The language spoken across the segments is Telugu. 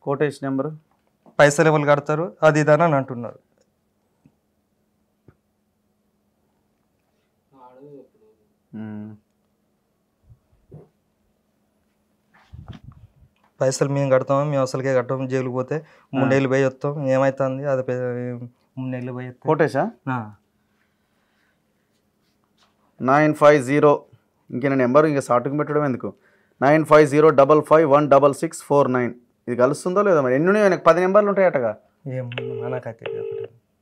కోటేషన్ నెంబరు పైసలు ఎవరు కడతారు అది ఇదని అని అంటున్నారు మ్మ్. పైసలు మేము కడతాము మేము అసలుకే కట్టం జైలుకి పోతే మూడు నెలలు పోయి వస్తాం ఏమవుతుంది అది పె- మూడు నెలలు పోయి వస్తాం. కోటేషా ఆ. నైన్ ఫైవ్ జీరో ఇంక నెంబర్ ఇంకా సాటుకు పెట్టడం ఎందుకు nine five zero double five one double six four nine ఇది కలుస్తుందో లేదో మరి ఎన్ని ఉన్నాయి ఆయనకు పది నెంబర్లు ఉంటాయటగా ఏం మనకైతే చెప్పలేదు.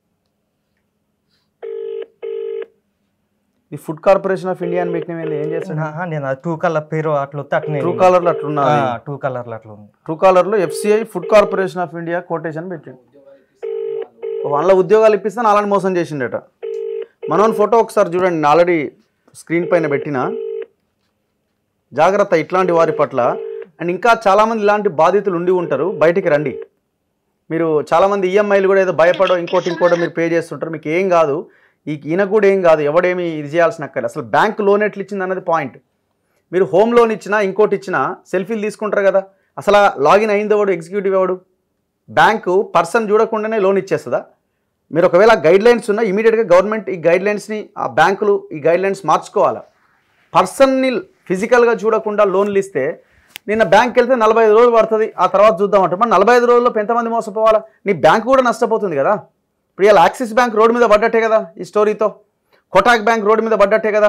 ఈ ఫుడ్ కార్పొరేషన్ ఆఫ్ ఇండియా అని పెట్టినవి ఏం చేస్తాడు ఆహా, నేను ఆ టూ కలర్ పేరు అట్లా వస్తే అట్నే ట్రూ కాలర్లో అట్లున్నది టూ కలర్లు అట్లా ఉంది ట్రూ కాలర్లో FCI food corporation of India quotation పెట్టిండు వాళ్ళ ఉద్యోగాలు ఇప్పిస్తే అలాంటి మోసం చేసిండట మనోని ఫోటో ఒకసారి చూడండి నేను ఆల్రెడీ స్క్రీన్ పైన పెట్టిన జాగ్రత్త ఇట్లాంటి వారి పట్ల అండ్ ఇంకా చాలామంది ఇలాంటి బాధితులు ఉండి ఉంటారు బయటికి రండి మీరు చాలామంది ఈఎంఐలు కూడా ఏదో భయపడో ఇంకోటి ఇంకోటి మీరు పే చేస్తుంటారు మీకు ఏం కాదు ఈ ఈయనకు కూడా ఏం కాదు ఎవడేమి ఇది చేయాల్సిన అక్కర్లేదు అసలు బ్యాంక్ లోన్ ఎట్లా ఇచ్చింది అన్నది పాయింట్ మీరు హోమ్ లోన్ ఇచ్చినా ఇంకోటి ఇచ్చినా సెల్ఫీలు తీసుకుంటారు కదా అసలు లాగిన్ అయింది ఎవడు ఎగ్జిక్యూటివ్ ఎవడు బ్యాంకు పర్సన్ చూడకుండానే లోన్ ఇచ్చేస్తుందా మీరు ఒకవేళ గైడ్ లైన్స్ ఉన్నా ఇమీడియట్గా గవర్నమెంట్ ఈ గైడ్ లైన్స్ని ఆ బ్యాంకులు ఈ గైడ్ లైన్స్ మార్చుకోవాలా పర్సన్ని ఫిజికల్గా చూడకుండా లోన్లు ఇస్తే నిన్న బ్యాంక్కి వెళ్తే నలభై ఐదు రోజులు పడుతుంది ఆ తర్వాత చూద్దామంటే మరి నలభై ఐదు రోజుల్లో ఎంతమంది మోసపోవాలా నీ బ్యాంక్ కూడా నష్టపోతుంది కదా ఇప్పుడు ఇలా యాక్సిస్ బ్యాంక్ రోడ్డు మీద పడ్డట్టే కదా ఈ స్టోరీతో కొటాక్ బ్యాంక్ రోడ్డు మీద పడ్డట్టే కదా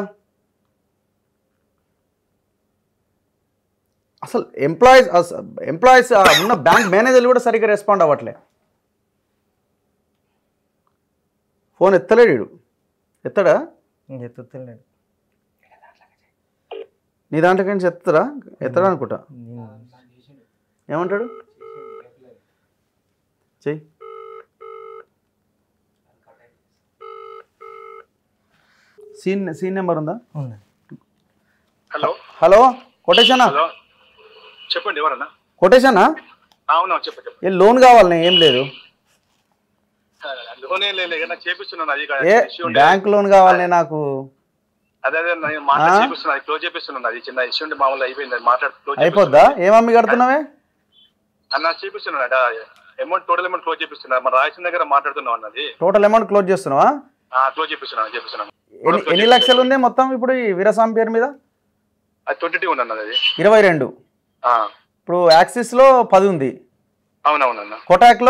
అసలు ఎంప్లాయీస్ ఎంప్లాయీస్ ఉన్న బ్యాంక్ మేనేజర్లు కూడా సరిగ్గా రెస్పాండ్ అవ్వట్లే ఫోన్ ఎత్తలేడు వీడు. ఎత్తడా ఎత్తుతలేడు నీ దాంట్లో నుంచి ఎత్తరా ఎత్తడా అనుకుంటా నేను- ఏమంటాడు చెయ్యి సీన్ సీన్ నెంబర్ ఉందా ఉంది. హలో హలో కొటేషనా హలో చెప్పండి ఎవరన్నా కొటేషనా అవునా చెప్పండి చెప్పండి ఏ లోన్ కావాలి ఏం లేదు లోన్ ఏం లేదు నాకు చేపిస్తున్నాను అది ఏ ఇష్యూ ఉండే బ్యాంక్ లోన్ కావాలి నాకు అదే అదే నేను మాట్లాడి ఆ? చేపిస్తున్నాను క్లోజ్ చేపిస్తున్నాను అది చిన్న ఇష్యూ ఉంటే మామూలు అయిపోయింది అది మాట్లాడి క్లోజ్ అయిపోద్దా ఏమమ్మి కడుతున్నావే అన్న చేపిస్తున్నాను అమౌంట్ టోటల్ అమౌంట్ క్లోజ్ చేపిస్తున్నా మన రాయసిన దగ్గర మాట్లాడుతున్నాం అన్నది టోటల్ అమౌంట్ క్లోజ్ చేస్తున్నావా క్లోజ్ చేపిస్తున్నాను చేపిస్తున్నాను ఎన్ని ఎన్ని లక్షలు ఉంది మొత్తం ఇప్పుడు ఈ వీరస్వామి పేరు మీద అది ట్వంటీ టూ ఉన్నది అది ఇరవై రెండు ఆ, ఇప్పుడు యాక్సిస్లో పది ఉంది అవునవునన్న కొటాక్లో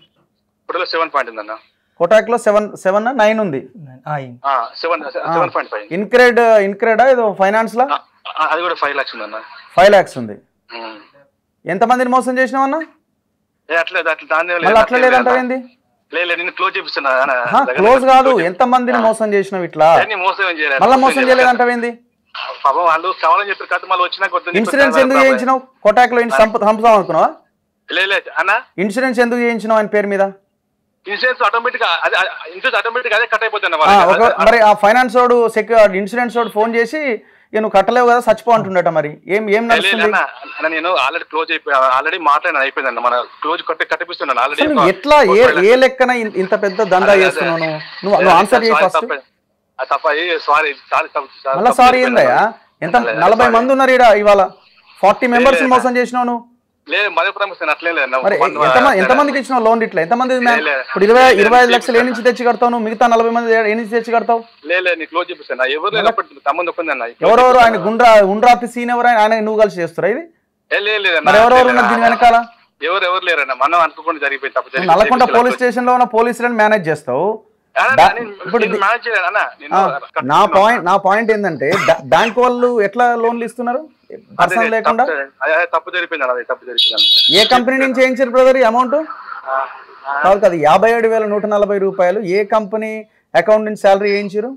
టోటల్ సెవెన్ పాయింట్ ఉందన్న కొటాక్లో సెవెన్ సెవెన్ నైన్ ఉంది ఆ, ఇన్- seven seven point five InCred ఇన్క్రెడా ఏదో ఫైనాన్స్లో అది కూడా ఫైవ్ లాక్స్ ఉందన్న ఫైవ్ ల్యాక్స్ ఉంది ఉమ్. ఎంతమందిని మోసం చేసినావన్నా ఏ అట్లే అట్లా దాని మళ్ళీ అట్లా లేదంటావు ఏంది లేదు నేను క్లోజ్ చేపిస్తున్నా అన్న. ఆహా, దగ్గర క్లోజ్ దగ్గర కాదు close ఎంత మందిని మోసం చేసినావు ఇట్లా చేపి- నేను మోసం ఏం చేయలేదు మళ్ళీ మోసం చేయలేదంటావు ఏంది పాపం వాళ్ళు కావాలని చెప్పారు కాదు మళ్ళీ వచ్చినా కొత్త ఇన్సూరెన్స్ ఎందుకు చేయించినావు కొటాక్లో ఇన్ సంప సంపుదాం అనుకున్నావా లేదు లేదు అన్న ఇన్సూరెన్స్ ఎందుకు చేయించినావు ఆయన పేరు మీద ఇన్సూరెన్స్ ఆటోమేటిక్ అదే ఇన్సూరెన్స్ ఆటోమేటిక్ అదే కట్ అయిపోతుంది ఆ, ఒక మరి ఆ ఫైనాన్స్ వాడు సెక్యూర్ ఇన్సూరెన్స్ వాడు ఫోన్ చేసి ఇక నువ్వు కట్టలేవు కదా చచ్చిపో అంటుండట మరి ఏం ఏం నడుస్తుంది అన్న అన్న, నేను ఆల్రెడీ క్లోజ్ అయిపోయి ఆల్రెడీ మాట్లాడిన అయిపోయింది అన్న మన క్లోజ్ కట్టి కట్టిపిస్తున్నాను ఆల్రెడీ అసలు నువ్వు ఎట్లా ఏ ఏ లెక్కన ఇన్- ఇంత పెద్ద దందా చేస్తున్నావు నువ్వు నువ్వు నువ్వు ఆన్సర్ చేయి ఫస్ట్ తప్ప సారీ సారీ మళ్ళీ సారీ ఏందయ్యా ఎంత నలభై మంది ఉన్నారు ఇక్కడ ఇవాళ ఫార్టీ మెంబర్స్ మోసం చేసినావు నువ్వు లేదు మధ్య ప్రమోషన్ అట్లే లేదు అన్న. మరి మన- ఎంతమంది ఎంతమందికి ఇచ్చినావు లోన్ ఇట్లా ఎంతమంది మ్యామ్? లే, లే. ఇప్పుడు ఇరవై ఇరవై ఐదు లక్షలు ఏ నుంచి తెచ్చి కడతావు నువ్వు మిగతా నలభై మంది ఏ నుంచి తెచ్చి కడతావు లేదు లేదు నేను క్లోజ్ చేపిస్తాను ఎవరు లేనప్పుడు తమ్ముంది ఒక్కంది అన్న ఎవరెవరు ఆయన గుండ్రా గుండ్రాతి సీన్ ఎవరు ఆయన ఆయన నువ్వు కలిసి చేస్తారా ఇది ఏ, లేదు లేదు అన్న. మరి ఎవరెవరు ఉన్నారు దీని వెనకాల ఎవరు ఎవరు లేరన్న మనం అనుకోకుండా జరిగిపోయింది తప్పు నువ్వు నల్లకొండ పోలీస్ స్టేషన్ లో ఉన్న పోలీసులను మేనేజ్ చేస్తావు బా- ఇప్పుడు ది- మేనేజ్ చేయలేదు అన్న నేను ఆ, నా పాయింట్ నా పాయింట్ ఏంటంటే బ్యా- బ్యాంక్ వాళ్ళు ఎట్లా లోన్లు ఇస్తున్నారు పర్సన్ లేకుండా తప్పు- అదే తప్పు జరిగిపోయింది అన్న అది తప్పు జరిగిపోయింది అన్న. ఏ కంపెనీ నుంచి చేయించారు బ్రదర్ ఈ అమౌంట్ ఆ, ఆ, కాదు కదా యాభై ఏడు వేల నూట నలభై రూపాయలు ఏ కంపెనీ అకౌంట్ నుంచి శాలరీ వేయించారు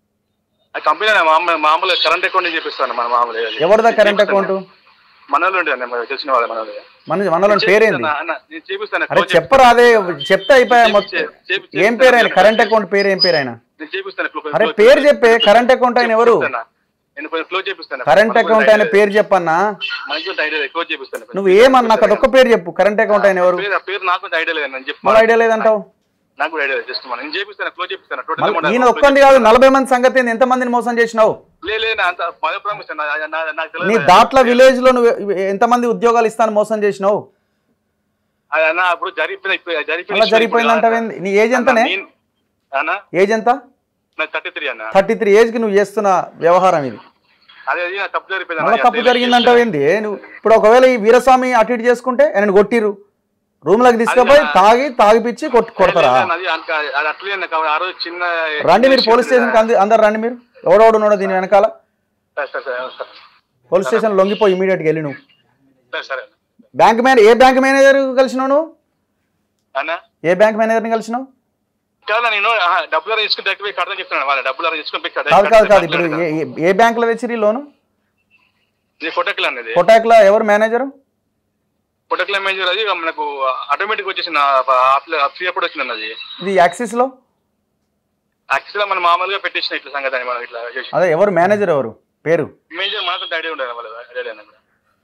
ఆ కంపెనీ అన్న మామూలు మామూలు కరెంట్ అకౌంట్ నుంచి చేపిస్తాను మన మామూలు అది. ఎవరిదా కరెంట్ అకౌంట్ మనలో ఉండే అన్న మనకు తెలిసిన వాళ్ళ మనలో మన మనలో పేరేంది అన్న, అన్న, నేను చేపిస్తాను అరే close చెప్పరా అదే చెప్తే అయిపోయా మొత్తం చేపి- చేపి- ఏం పేరు ఆయన కరెంట్ అకౌంట్ పేరు ఏం పేరు ఆయన నేను చేపిస్తాను close- అరే close- పేరు చెప్పే కరెంట్ అకౌంట్ ఆయన ఎవరు చేపిస్తాను. నేను కొంచెం క్లోజ్ చేపిస్తాను కరెంట్ అకౌంట్ ఆయన పేరు చెప్పన్నా మనకి కొంచెం ఐడియా లేదు క్లోజ్ చేపిస్తాను నువ్వు ఏమన్నా నాకు అదొక్క పేరు చెప్పు కరెంట్ అకౌంట్ ఆయన ఎవరు పేరు ఆ పేరు నాకు కొంచెం ఐడియా లేదు నేను చెప్పు మళ్ళీ ఐడియా లేదంటావు నాకు కూడా ఐడియా లేదు జస్ట్ మనం నేను చేపిస్తాను క్లోజ్ చేపిస్తాను మళ్ళీ టోటల్ ఈయన ఒక్కంది కాదు నలభై మంది సంగతి ఏంది? ఎంత మందిని మోసం చేసినావు లేదు లేదు నా అంత పదే ప్రామిస్ అన్న నా- నా- నాకు నీ తెలియదు దాట్ల విలేజ్ లో నువ్వు ఎంత మంది ఉద్యోగాలు ఇస్తాను మోసం చేసినావు అది అన్న అప్పుడు జరిగిపోయింది ఇప్పుడు జరిగిపోయింది అలా జరిగిపోయింది అంటావేంది నీ ఏజ్ ఎంతనే అన్న ఏజ్ ఎంత నాకు థర్టీ త్రీ అన్న థర్టీ త్రీ ఏజ్కి నువ్వు చేస్తున్న వ్యవహారం ఇది అదే అది నాకు తప్పు జరిగిపోయింది మళ్ళీ అన్న. తప్పు జరిగిందంటావేంది నువ్వు ఇప్పుడు ఒకవేళ ఈ వీరస్వామి అటు ఇటు చేసుకుంటే ఆయన కొట్టిరు రూమ్లోకి తీసుకుపోయి తాగి తాగిపిచ్చి కొట్టి కొడతారా అది అంత- అది అట్లే అన్న కాబట్టి ఆ రోజు చిన్న రండి మీరు పోలీస్ స్టేషన్కి అంది అందరు రండి మీరు ఎవడెవడు ఉన్నాడో దీని వెనకాల సరే, సరే, సరే, సరే. పోలీస్ స్టేషన్ లొంగిపోయి ఇమీడియట్గా వెళ్ళి నువ్వు సరే, సరే అన్న. బ్యాంక్ మేనేజర్ ఏ బ్యాంక్ మేనేజర్ కలిసినావు నువ్వు అన్న ఏ బ్యాంక్ మేనేజర్ని కలిసినావు కాదు నేను ఆహా, డబ్బులు తీసుకుని డైరెక్ట్ పోయి కడతాను చెప్తున్నాను వాళ్ళ డబ్బులు తీసుకుని పోయి కాదు కాదు కాదు ఇప్పుడు ఏ- ఏ- ఏ బ్యాంకులో తెచ్చిరి లోను కొట్టకల్ అనేది కొటాక్లో ఎవరు మేనేజరు కొట్టకల్ మేనేజర్ అది మనకు ఆటోమేటిక్ వచ్చేసింది ఫ్రీ అప్పుడు వచ్చింది అన్నది ఇది యాక్సిస్లో యాక్చువల్ గా మనం మామూలుగా పెట్టేసిన ఇట్లా సంగతి అని మనం ఇట్లా చేసి అదే ఎవరు మేనేజర్ ఎవరు పేరు మేనేజర్ మనకు ఐడియా ఉండదు వాళ్ళ ఐడియా అన్నది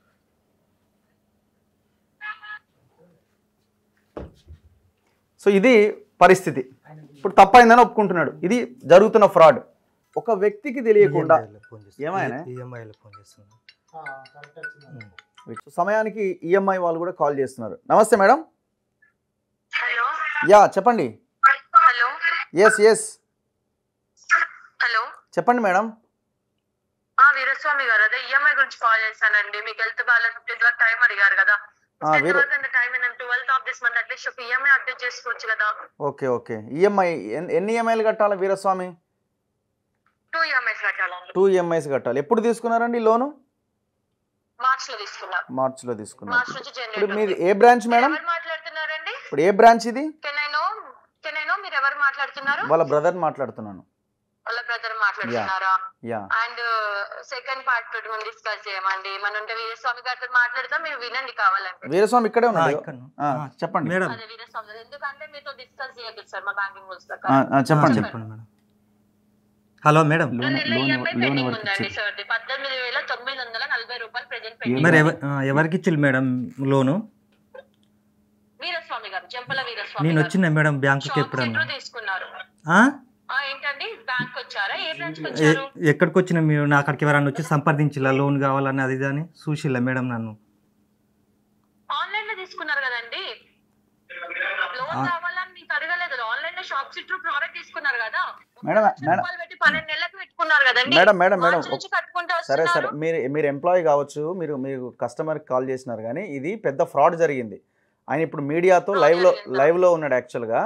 సో ఇది పరిస్థితి ఇప్పుడు తప్పైందని ఒప్పుకుంటున్నాడు ఇది జరుగుతున్న ఫ్రాడ్ ఒక వ్యక్తికి తెలియకుండా ఫోన్ ఏమాయన? ఈఎంఐలో ఫోన్ చేస్తున్నా సో సమయానికి ఈఎంఐ వాళ్ళు కూడా కాల్ చేస్తున్నారు నమస్తే మేడం హలో యా చెప్పండి హలో ఎస్ ఎస్ హలో చెప్పండి మేడం ఆ వీరస్వామి గారు అదే ఈఎంఐ గురించి కాల్ చేశానండి మీకు హెల్త్ బాగాలేదు ఫిఫ్టీన్త్ వరకు టైం అడిగారు కదా ఆ, Veera time twelfth of this month at least ఒక ఈఎంఐ అప్డేట్ చేసుకోవచ్చు కదా ఓకే ఓకే ఈఎంఐ ఎన్ని ఈఎంఐలు కట్టాలి వీరస్వామి టూ ఈఎంఐస్ కట్టాలండి టూ ఈఎంఐస్ కట్టాలి ఎప్పుడు తీసుకున్నారండి లోను మార్చ్ లో తీసుకున్నారు మార్చిలో తీసుకున్నారు మార్చ్ నుంచి ఇప్పుడు మీది జనరేట్ ఏ బ్రాంచ్ మేడం ఎవరు మాట్లాడుతున్నారండి ఇప్పుడు ఏ బ్రాంచ్ ఇది can I know can I know మీరు ఎవరు మాట్లాడుతున్నారు వాళ్ళ బ్రదర్ మాట్లాడుతున్నాను వాళ్ళ బ్రదర్ మాట్లాడుతున్నారా యా అండ్ సెకండ్ పార్ట్ తోటి మనం డిస్కస్ చేయమండి మనం ఉంటే వీరస్వామి గారితో మాట్లాడతాం మీరు వినండి కావాలంటే వీరస్వామి ఇక్కడే ఆ, ఉన్నాడు ఇక్కడ ఆ, చెప్పండి మేడం అదే వీరస్వామి గారు ఎందుకంటే మీతో డిస్కస్ చేయదు సార్ మా బ్యాంకింగ్ రూల్స్ ఆ, ప్రకారం ఆ, చెప్పండి చెప్పండి మేడం హలో మేడం లోన్ నెల లోన్ ఈఎంఐ ఎవరు- లోన్ పెండింగ్ ఎవరికి ఉందండి ఇచ్చారు సార్ పద్దెనిమిది వేల తొమ్మిది వందల నలభై రూపాయలు ప్రెజెంట్ ఏ- పెండింగ్ మరి ఎవ- ఆ, ఎవరికి ఇచ్చిల్లు మేడం లోను వీరస్వామి గారు చెంపల వీరస్వామి నేను గారు. వచ్చిన మేడం బ్యాంకుకి షాప్ ఎప్పుడన్నా సెంటర్ తీసుకున్నారు ఆ? ఆ, ఏంటండి బ్యాంక్ వచ్చారా ఏ బ్రాంచ్ ఎ- వచ్చారు ఎక్కడికి వచ్చిన మీరు నా అక్కడికి ఎవరన్నా వచ్చి సంప్రదించిలా లోన్ కావాలని అది ఇది అని చూసిల్లా మేడం నన్ను ఆన్లైన్ లో తీసుకున్నారు కదండి లోన్ ఆ. కావాలని మీకు అడగలేదు ఆన్లైన్ లో షాప్ సిట్రూ ప్రోడక్ట్ తీసుకున్నారు కదా మేడం, లక్ష మేడం. రూపాయలు పెట్టి పన్నెండు నెలలకు పెట్టుకున్నారు కదండి మేడం మేడం మేడం మార్చి నుంచి కట్టుకుంటూ సరే సరే వస్తున్నారు మీరు మీరు ఎంప్లాయీ కావచ్చు మీరు మీరు కస్టమర్కి కాల్ చేసినారు కానీ ఇది పెద్ద ఫ్రాడ్ జరిగింది ఆయన ఇప్పుడు మీడియాతో Fraud లైవ్లో జరిగిందా? లైవ్లో ఉన్నాడు యాక్చువల్గా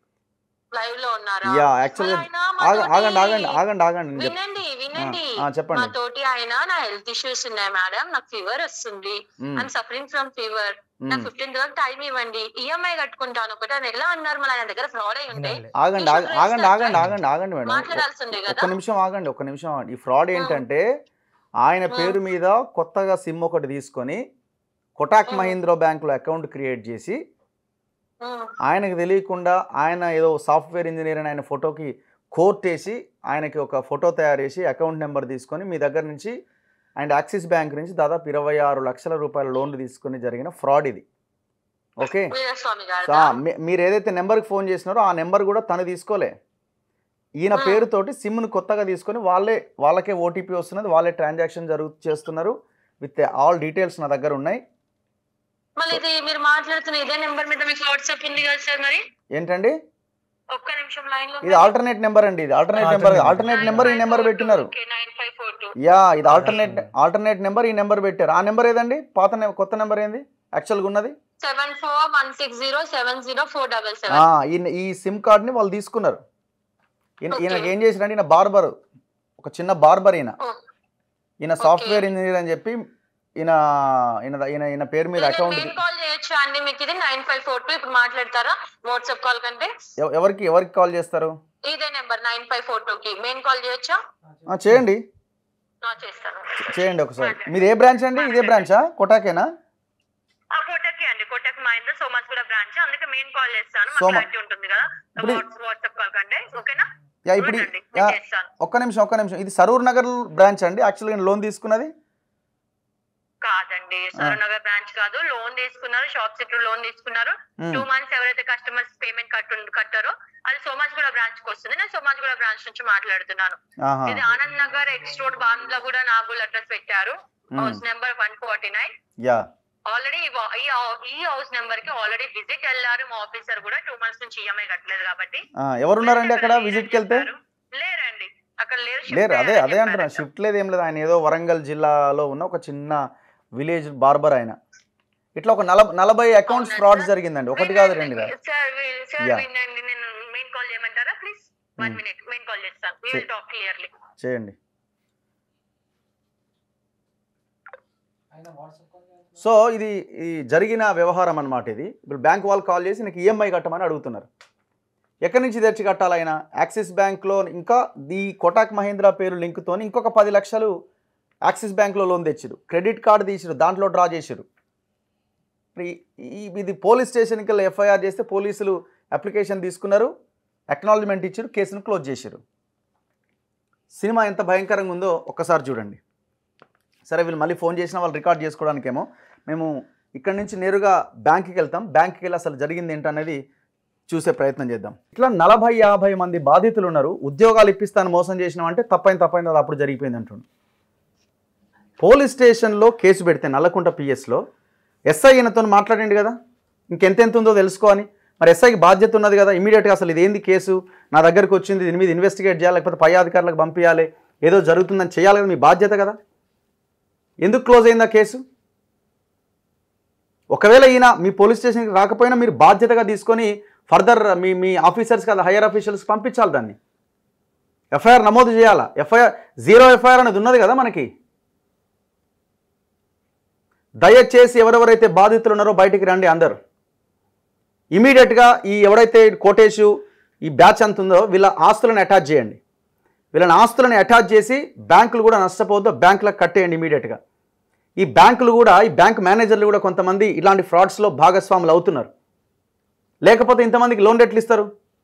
లైవ్ లో ఉన్నారా యా యాక్చువల్గా ఆయన మా ఆగ- తోటి- ఆగండి ఆగండి ఆగండి ఆగండి నేను చెప్- వినండి వినండి ఆ, ఆ, చెప్పండి. మా తోటి ఆయన నా హెల్త్ ఇష్యూస్ ఉన్నాయి మేడం నాకు ఫీవర్ వస్తుంది మ్మ్, ఐఎమ్ సఫరింగ్ ఫ్రమ్ ఫీవర్ నాకు మ్మ్. ఫిఫ్టీన్త్ వరకు టైం ఇవ్వండి ఈఎంఐ కట్టుకుంటాను ఒకటి అని ఎలా అన్నారు మళ్ళీ ఆయన దగ్గర ఫ్రాడ్ అయి ఉంటే వినాలి. ఆగండి ఆగ- Insurance ఆగండి ఆగండి కదా? ఆగండి ఆగండి మేడం మాట్లాడాల్సిందే ఒక్క కదా నిమిషం ఆగండి ఒక్క నిమిషం ఆగండి. ఈ ఫ్రాడ్ ఏంటంటే ఆయన ఆ. పేరు మీద కొత్తగా సిమ్ ఒకటి తీసుకొని కొటాక్ ఆ. మహీంద్రా బ్యాంకులో అకౌంట్ క్రియేట్ చేసి మ్మ్. ఆయనకు తెలియకుండా ఆయన ఏదో సాఫ్ట్వేర్ ఇంజనీర్ అని ఆయన ఫోటోకి కోర్ట్ వేసి ఆయనకి ఒక ఫోటో తయారు చేసి అకౌంట్ నెంబర్ తీసుకొని మీ దగ్గర నుంచి అండ్ యాక్సిస్ బ్యాంక్ నుంచి దాదాపు ఇరవై ఆరు లక్షల రూపాయల లోన్లు తీసుకొని జరిగిన ఫ్రాడ్ ఇది ఓకే వీరస్వామి సో, గారు ఆ, మీ- మీరు ఏదైతే నెంబర్కి ఫోన్ చేసినారో ఆ నెంబర్ కూడా తను తీసుకోలే ఈయన ఆ. పేరుతోటి సిమ్ను కొత్తగా తీసుకొని వాళ్ళే వాళ్ళకే ఓటీపీ వస్తున్నది వాళ్ళే ట్రాన్సాక్షన్ జరుగు చేస్తున్నారు విత్ ఆల్ డీటెయిల్స్ నా దగ్గర ఉన్నాయి మళ్ళీ ఇది మీరు మాట్లాడుతున్న ఇదే నెంబర్ మీద మీకు వాట్సాప్ ఉంది కదా సార్ మరి ఏంటండి ఒక్క నిమిషం లైన్ లో ఇది ఆల్టర్నేట్ నెంబర్ అండి ఇది alternate number Alternate. Alternate number ఈ నెంబర్ పెట్టినారు nine five four two yeah ఇది ఆల్టర్నేట్ ఆల్టర్నేట్ నెంబర్ ఈ నెంబర్ పెట్టారు ఆ నెంబర్ ఏదండి పాత నె- కొత్త నెంబర్ ఏంది యాక్చువల్గా ఉన్నది seven four one six zero seven zero four double ఆ, సెవెన్ ఈ ఈ సిమ్ కార్డ్ని వాళ్ళు తీసుకున్నారు ఈయన Okay. ఈయనకి ఏం చేసిరంటే ఈయన బార్బర్ ఒక చిన్న బార్బర్ ఈయన ఈయన సాఫ్ట్వేర్ ఇంజనీర్ అని చెప్పి ఈయన ఈయన ఈయన ఈయన పేరు మీద అకౌంట్ మెయిన్ కాల్ చేయొచ్చు అండి మీకు ఇది నైన్ ఫైవ్ ఫోర్ టూ ఇప్పుడు మాట్లాడతారా వాట్సాప్ కాల్ కంటే ఎవరికి ఎవరికి కాల్ చేస్తారు ఇదే number nine five four two కి మెయిన్ కాల్ చేయొచ్చా ఆ, చేయండి నా చేస్తాను చేయండి ఒకసారి మీది ఏ బ్రాంచ్ అండి ఇదే బ్రాంచా కొటాకేనా ఆ కోటకి అండి కోటక్ మహేంద్ర సోమాస్ కూడా బ్రాంచ్ అందుకే మెయిన్ కాల్ చేస్తాను సోమ- క్లారిటీ ఉంటుంది కదా ఇప్పుడు- వాట్సాప్ కాల్ కంటే ఓకేనా యా ఇప్పుడు చూడండి, యా, నేను చేస్తాను ఒక్క నిమిషం ఒక్క నిమిషం ఇది సరూర్ నగర్ బ్రాంచ్ అండి యాక్చువల్గా లోన్ తీసుకున్నది కాదండి సరూనగర్ బ్రాంచ్ కాదు లోన్ తీసుకున్నారు షాప్ సెట్ లోన్ తీసుకున్నారు మ్మ్. టూ మంత్స్ ఎవరైతే కస్టమర్స్ పేమెంట్ కట్టు కట్టారో అది సోమాజ్ కూడా బ్రాంచ్ కి వస్తుంది నేను సోమాజ్ కూడా బ్రాంచ్ నుంచి మాట్లాడుతున్నాను ఆహా ఇది ఆనంద్ నగర్ ఎక్స్ రోడ్ బాంద్లా కూడా నాగూల్ అడ్రస్ పెట్టారు house number one forty nine yeah already ఈ హౌస్ నెంబర్ కి ఆల్రెడీ విజిట్ వెళ్ళారు మా ఆఫీసర్ కూడా టూ మంత్స్ నుంచి ఈఎంఐ కట్టలేదు కాబట్టి ఆ, ఎవరున్నారండి అక్కడ విజిట్కి వెళ్తే లేరండి అక్కడ లేరు shift లేరు అదే అయ్యారని అదే అంటున్నా చెప్పారు. షిఫ్ట్ లేదు ఏం లేదు ఆయన ఏదో వరంగల్ జిల్లాలో ఉన్న ఒక చిన్న విలేజ్ బార్బర్ ఆయన ఇట్లా ఒక నలభై నలభై అకౌంట్స్ అవునా ఫ్రాడ్ సార్? జరిగిందండి ఒకటి కాదు రెండు కాదు సార్ వీ- సార్ Yeah. వినండి నేను మెయిన్ కాల్ చేయమంటారా please one Hmm. Minute main call చేస్తాను వీ విల్ టాక్ క్లియర్లీ చేయండి సో ఇది ఈ జరిగిన వ్యవహారం అన్నమాట ఇది ఇప్పుడు బ్యాంక్ వాళ్ళు కాల్ చేసి నాకు ఈఎంఐ కట్టమని అడుగుతున్నారు ఎక్కడి నుంచి తెచ్చి కట్టాలైనా యాక్సిస్ బ్యాంక్లో ఇంకా ఈ కొటాక్ మహీంద్రా పేరు లింక్తో ఇంకొక పది లక్షలు యాక్సిస్ బ్యాంక్లో లోన్ తెచ్చిరు క్రెడిట్ కార్డు తీసిరు దాంట్లో డ్రా చేసిరు ఈ- ఈ- ఇది పోలీస్ స్టేషన్కి వెళ్ళి ఎఫ్ఐఆర్ చేస్తే పోలీసులు అప్లికేషన్ తీసుకున్నారు అక్నాలజ్మెంట్ ఇచ్చారు కేసును క్లోజ్ చేశారు సినిమా ఎంత భయంకరంగా ఉందో ఒక్కసారి చూడండి సరే వీళ్ళు మళ్ళీ ఫోన్ చేసిన వాళ్ళు రికార్డ్ చేసుకోవడానికేమో మేము ఇక్కడి నుంచి నేరుగా బ్యాంక్కి వెళ్తాం బ్యాంక్కి వెళ్ళి అసలు జరిగింది ఏంటనేది చూసే ప్రయత్నం చేద్దాం ఇట్లా నలభై యాభై మంది బాధితులు ఉన్నారు ఉద్యోగాలు ఇప్పిస్తాను మోసం చేసినాం అంటే తప్పైంది తప్పైంది అది అప్పుడు జరిగిపోయింది అంటుండు పోలీస్ స్టేషన్లో కేసు పెడితే నల్లకుంట పిఎస్లో ఎస్ఐ ఈయనతో మాట్లాడండి కదా ఇంకెంతెంత ఉందో తెలుసుకో అని మరి ఎస్ఐకి బాధ్యత ఉన్నది కదా ఇమీడియట్గా అసలు ఇదేంది కేసు నా దగ్గరకు వచ్చింది దీని మీద ఇన్వెస్టిగేట్ చేయాలి లేకపోతే పై అధికారులకు పంపించాలి ఏదో జరుగుతుందని చేయాలి కదా మీ బాధ్యత కదా ఎందుకు క్లోజ్ అయింది ఆ కేసు ఒకవేళ ఈయన మీ పోలీస్ స్టేషన్కి రాకపోయినా మీరు బాధ్యతగా తీసుకొని ఫర్దర్ మీ మీ ఆఫీసర్స్ కదా హైయర్ ఆఫీసర్స్కి పంపించాలి దాన్ని ఎఫ్ఐఆర్ నమోదు చేయాలా ఎఫ్ఐఆర్ జీరో ఎఫ్ఐఆర్ అనేది ఉన్నది కదా మనకి దయచేసి ఎవరెవరైతే బాధితులు ఉన్నారో బయటికి రండి అందరు ఇమీడియట్గా ఈ ఎవరైతే కోటేషు ఈ బ్యాచ్ అంత ఉందో వీళ్ళ ఆస్తులను అటాచ్ చేయండి వీళ్ళని ఆస్తులను అటాచ్ చేసి బ్యాంకులు కూడా నష్టపోవద్దు బ్యాంకులకు కట్టేయండి ఇమీడియట్గా ఈ బ్యాంకులు కూడా ఈ బ్యాంక్ మేనేజర్లు కూడా కొంతమంది ఇలాంటి ఫ్రాడ్స్లో భాగస్వాములు అవుతున్నారు లేకపోతే ఇంతమందికి లోన్ ఎట్లు ఇస్తారు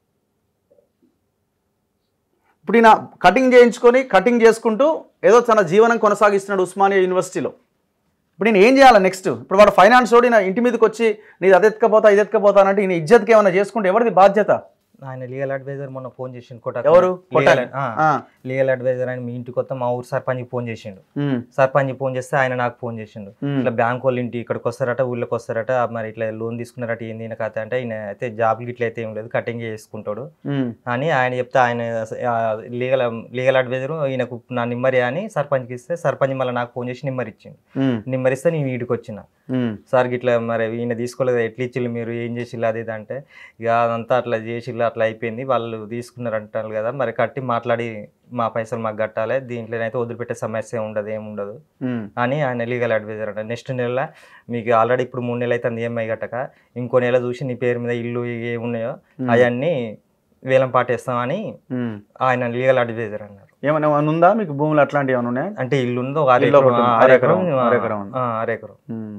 ఇప్పుడు ఈయన కటింగ్ చేయించుకొని కటింగ్ చేసుకుంటూ ఏదో తన జీవనం కొనసాగిస్తున్నాడు ఉస్మానియా యూనివర్సిటీలో ఇప్పుడు నేను ఏం చేయాలి నెక్స్ట్ ఇప్పుడు వాడు ఫైనాన్స్ వాడు ఈయన ఇంటి మీదకి వచ్చి నీది అది ఎత్తుకపోతా ఇది ఎత్తుకపోతా అంటే ఈయన ఇజ్జత్కి ఏమైనా చేసుకుంటే ఎవరిది బాధ్యత ఆయన లీగల్ అడ్వైజర్ మొన్న ఫోన్ చేసిండు కోట ఎవరు? కొట్టాలి. ఆ. లీగల్ అడ్వైజర్ ఆయన మీ ఇంటికి వస్తే మా ఊరు సర్పంచ్ ఫోన్ చేసిండు ఉమ్, సర్పంచ్ ఫోన్ చేస్తే ఆయన నాకు ఫోన్ చేసిండు ఉమ్, ఇట్లా బ్యాంక్ వాళ్ళు ఇంటి ఇక్కడికి వస్తారట ఊళ్ళోకి వస్తారట మరి ఇట్లా లోన్ తీసుకున్నారట ఏంది ఈయన కథ అంటే ఈయన అయితే జాబ్కి ఇట్లా అయితే ఏం లేదు కటింగ్ చేసుకుంటాడు ఉమ్, అని ఆయన చెప్తే ఆయన లీగల్ లీగల్ అడ్వైజర్ ఈయనకు నా నిమ్మరి అని సర్పంచ్కి ఇస్తే సర్పంచ్ మళ్ళీ నాకు ఫోన్ చేసి నిమ్మరి ఇచ్చిండు ఉమ్, నిమ్మరి ఇస్తే నేను వీడికి వచ్చిన ఉమ్, సార్ ఇట్లా మరి ఈయన తీసుకోలేదు ఎట్లా ఇచ్చిల్లు మీరు ఏం చేసిల్లు అది ఇది అంటే ఇక అదంతా అట్లా చేసిల్లు అట్లా అయిపోయింది వాళ్ళు తీసుకున్నారు అంటారు కదా మరి కట్టి మాట్లాడి మా పైసలు మాకు కట్టాలి దీంట్లోనైతే వదిలిపెట్టే సమస్య ఉండదు ఏముండదు ఉమ్, అని ఆయన లీగల్ అడ్వైజర్ అంట నెక్స్ట్ నెల మీకు ఆల్రెడీ ఇప్పుడు మూడు నెలలు అయితే ఈఎంఐ కట్టక ఇంకో నెల చూసి నీ పేరు మీద ఇల్లు ఏ ఉన్నాయో అవన్నీ వేలం పాటేస్తామని ఉమ్. ఆయన లీగల్ అడ్వైజర్ అన్నారు ఏమైనా ఏమైనా ఉందా మీకు భూములు అట్లాంటివి ఏమైనా ఉన్నాయా అంటే ఇల్లు ఉందో ఒక అర ఇల్లు ఎకరం, ఒకటి ఉంది. అర ఎకరం అర అర ఎకరం ఎకరం ఉంది. అర ఎకరం ఉమ్.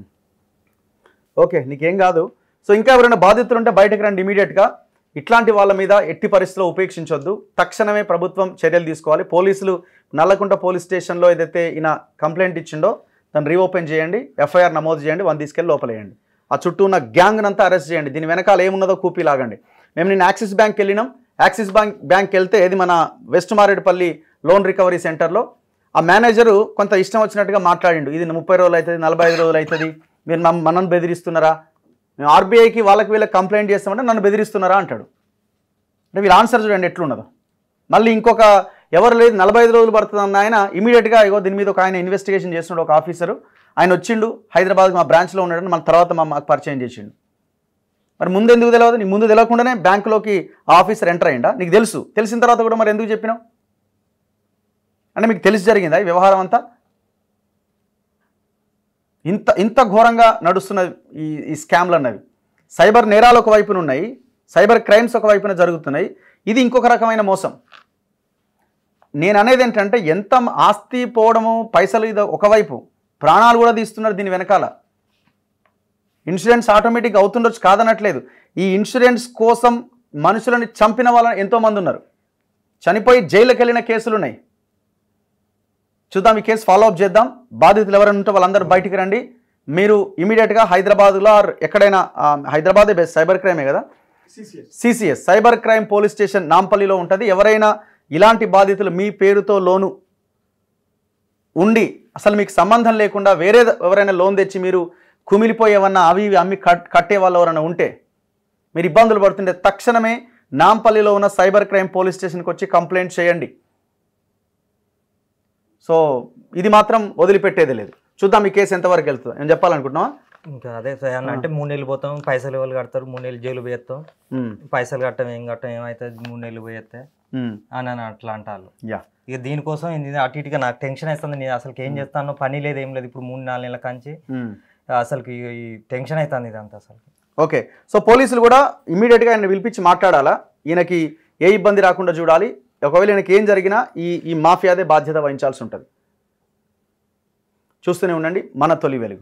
ఓకే నీకేం కాదు సో ఇంకా ఎవరైనా బాధితులు ఉంటే బయటకు రండి ఇమీడియట్గా ఇట్లాంటి వాళ్ళ మీద ఎట్టి పరిస్థితుల్లో ఉపేక్షించొద్దు తక్షణమే ప్రభుత్వం చర్యలు తీసుకోవాలి పోలీసులు నల్లకుంట పోలీస్ స్టేషన్లో ఏదైతే ఈయన కంప్లైంట్ ఇచ్చిండో దాన్ని రీఓపెన్ చేయండి ఎఫ్ఐఆర్ నమోదు చేయండి వన్ తీసుకెళ్ళి లోపలేయండి ఆ చుట్టూ ఉన్న గ్యాంగ్ అంతా అరెస్ట్ చేయండి దీని వెనకాల ఏమున్నదో కూపీ లాగండి మేము నేను యాక్సిస్ బ్యాంక్ వెళ్ళినాం యాక్సిస్ బ్యాంక్ బ్యాంక్ వెళ్తే ఇది మన వెస్ట్ మారేడుపల్లి లోన్ రికవరీ సెంటర్లో ఆ మేనేజరు కొంత ఇష్టం వచ్చినట్టుగా మాట్లాడిండు ఇది ముప్పై రోజులు అవుతుంది నలభై ఐదు రోజులు అవుతుంది మీరు నన్ను మనల్ని బెదిరిస్తున్నారా మేము ఆర్బీఐకి వాళ్ళకి వీళ్ళకి కంప్లైంట్ చేస్తామంటే నన్ను బెదిరిస్తున్నారా అంటాడు అంటే వీళ్ళ ఆన్సర్ చూడండి ఎట్లున్నదో మళ్ళీ ఇంకొక ఎవరు లేదు నలభై ఐదు రోజులు పడుతుంది అన్న ఆయన ఇమీడియట్గా ఇగో దీని మీద ఒక ఆయన ఇన్వెస్టిగేషన్ చేస్తున్నాడు ఒక ఆఫీసరు ఆయన వచ్చిండు హైదరాబాద్ మా బ్రాంచ్లో ఉన్నాడని మన తర్వాత మా మాకు పరిచయం చేసిండు మరి ముందు ఎందుకు తెలియదు నీ ముందు తెలియకుండానే బ్యాంకులోకి ఆ ఆఫీసర్ ఎంటర్ అయ్యిందా నీకు తెలుసు తెలిసిన తర్వాత కూడా మరి ఎందుకు చెప్పినావు అంటే మీకు తెలిసి జరిగిందా ఈ వ్యవహారం అంతా ఇంత ఇంత ఘోరంగా నడుస్తున్న ఈ ఈ స్కామ్లు అన్నవి సైబర్ నేరాలు ఒక వైపున ఉన్నాయి సైబర్ క్రైమ్స్ ఒక వైపున జరుగుతున్నాయి ఇది ఇంకొక రకమైన మోసం నేను అనేది ఏంటంటే ఎంత ఆస్తి పోవడము పైసలు ఇది ఒకవైపు ప్రాణాలు కూడా తీస్తున్నారు దీని వెనకాల ఇన్సూరెన్స్ ఆటోమేటిక్ అవుతుండొచ్చు కాదనట్లేదు ఈ ఇన్సూరెన్స్ కోసం మనుషులని చంపిన వాళ్ళని ఎంతోమంది ఉన్నారు చనిపోయి జైలుకి వెళ్ళిన కేసులు ఉన్నాయి చూద్దాం ఈ కేసు ఫాలో అప్ చేద్దాం బాధితులు ఎవరైనా ఉంటే వాళ్ళందరూ బయటికి రండి మీరు ఇమీడియట్గా హైదరాబాద్లో ఆర్ ఎక్కడైనా ఆ, హైదరాబాదే బెస్ట్ సైబర్ క్రైమే కదా CCS cyber crime police station నాంపల్లిలో ఉంటుంది ఎవరైనా ఇలాంటి బాధితులు మీ పేరుతో లోను ఉండి అసలు మీకు సంబంధం లేకుండా వేరే ఎవరైనా లోన్ తెచ్చి మీరు కుమిలిపోయి ఏమన్నా అవి ఇవి అమ్మి కట్ కట్టే వాళ్ళు ఎవరైనా ఉంటే మీరు ఇబ్బందులు పడుతుంటే తక్షణమే నాంపల్లిలో ఉన్న సైబర్ క్రైమ్ పోలీస్ స్టేషన్కి వచ్చి కంప్లైంట్ చేయండి సో ఇది మాత్రం వదిలిపెట్టేది లేదు చూద్దాం ఈ కేసు ఎంతవరకు వెళ్తుంది నేను చెప్పాలనుకుంటున్నావా ఇంకా అదే సార్ అన్న అంటే మూడు నెలలు పోతాం పైసలు ఎవరు కడతారు మూడు నెలలు జైలు పోయేస్తాం ఉమ్, పైసలు కట్టం ఏం కట్టం ఏమవుతుంది మూడు నెలలు పోయేస్తే ఉమ్, అని అని అట్లా అంటారు యా ఇక దీనికోసం ఇది అటు ఇటుగా నాకు టెన్షన్ అవుతుంది నేను అసలు ఏం చేస్తానో పని లేదు ఏం లేదు ఇప్పుడు మూడు నాలుగు నెలల కంచి ఉమ్. అసలు ఈ టెన్షన్ అవుతుంది ఇదంతా అసలు ఓకే సో పోలీసులు కూడా ఇమీడియట్గా ఆయన పిలిపించి మాట్లాడాలా ఈయనకి ఏ ఇబ్బంది రాకుండా చూడాలి ఒకవేళ ఈయనకి ఏం జరిగినా ఈ ఈ మాఫియాదే బాధ్యత వహించాల్సి ఉంటుంది చూస్తూనే ఉండండి మన తొలి వెలుగు